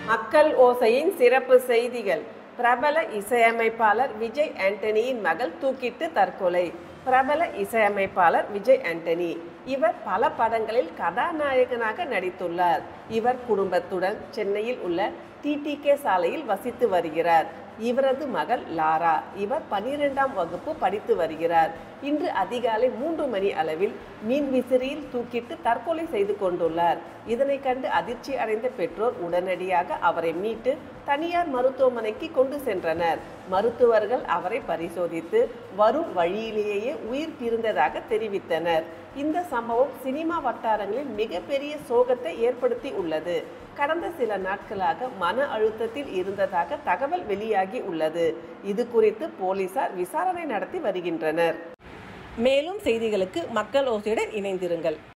மக்கள் ஓசையின் சிறப்பு செய்திகள் பிரபல இசையமைப்பாளர் விஜய் ஆண்டனியின் மகள் தூக்கிட்டு தற்கொலை பிரபல இசையமைப்பாளர் விஜய் ஆண்டனி இவர் பல படங்களில் கதாநாயகனாக நடித்துள்ளார் இவர் குடும்பத்துடன் சென்னையில் உள்ள டிடிகே சாலையில் வசித்து வருகிறார் இவரது மகள் லாரா இவர் பனிரெண்டாம் வகுப்பு படித்து வருகிறார் இன்று அதிகாலை மூன்று மணி அளவில் மீன் விசிறியில் தூக்கிட்டு தற்கொலை செய்து கொண்டுள்ளார் இதனை கண்டு அதிர்ச்சி அடைந்த பெற்றோர் உடனடியாக அவரை மீட்டு தனியார் மருத்துவமனைக்கு கொண்டு சென்றனர் மருத்துவர்கள் அவரை பரிசோதித்து வரும் வழியிலேயே உயிர் பிரிந்ததாக தெரிவித்தனர் இந்த சம்பவம் சினிமா வட்டாரங்களில் மிகப்பெரிய சோகத்தை ஏற்படுத்தி உள்ளது கடந்த சில நாட்களாக மன அழுத்தத்தில் இருந்ததாக தகவல் வெளியாகி உள்ளது இது குறித்து போலீசார் விசாரணை நடத்தி வருகின்றனர் மேலும் செய்திகளுக்கு மக்கள் ஓசையுடன் இணைந்திருங்கள்